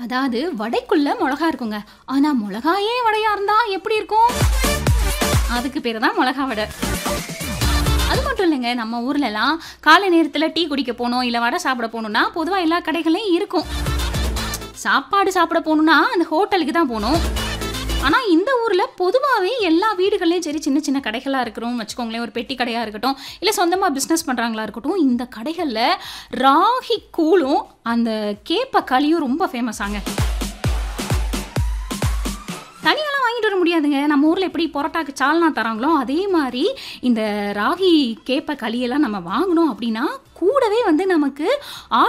அதாவது வடைக்குள்ள மிளகா இருக்குங்க ஆனா மிளகாயே வடையா இருந்தா எப்படி இருக்கும் அதுக்கு பேர் தான் மிளகா வடை அது மட்டும் இல்லைங்க நம்ம ஊர்லலாம் காலை நேரத்தில் டீ குடிக்க போகணும் இல்லை வடை சாப்பிட போகணுன்னா பொதுவாக எல்லா கடைகளையும் இருக்கும் சாப்பாடு சாப்பிட போகணுன்னா அந்த ஹோட்டலுக்கு தான் போகணும் ஆனால் இந்த ஊரில் பொதுவாகவே எல்லா வீடுகள்லையும் சரி சின்ன சின்ன கடைகளாக இருக்கிறோம் வச்சுக்கோங்களேன் ஒரு பெட்டி கடையாக இருக்கட்டும் இல்லை சொந்தமாக பிஸ்னஸ் பண்ணுறாங்களா இருக்கட்டும் இந்த கடைகளில் ராகி கூழும் அந்த கேப்ப களியும் ரொம்ப ஃபேமஸ் ஆங்க தனியாலாம் வாங்கிட்டு வர முடியாதுங்க நம்ம ஊரில் எப்படி பரோட்டாக்கு சால்னா தராங்களோ அதே மாதிரி இந்த ராகி கேப்ப களியெல்லாம் நம்ம வாங்கணும் அப்படின்னா கூடவே வந்து நமக்கு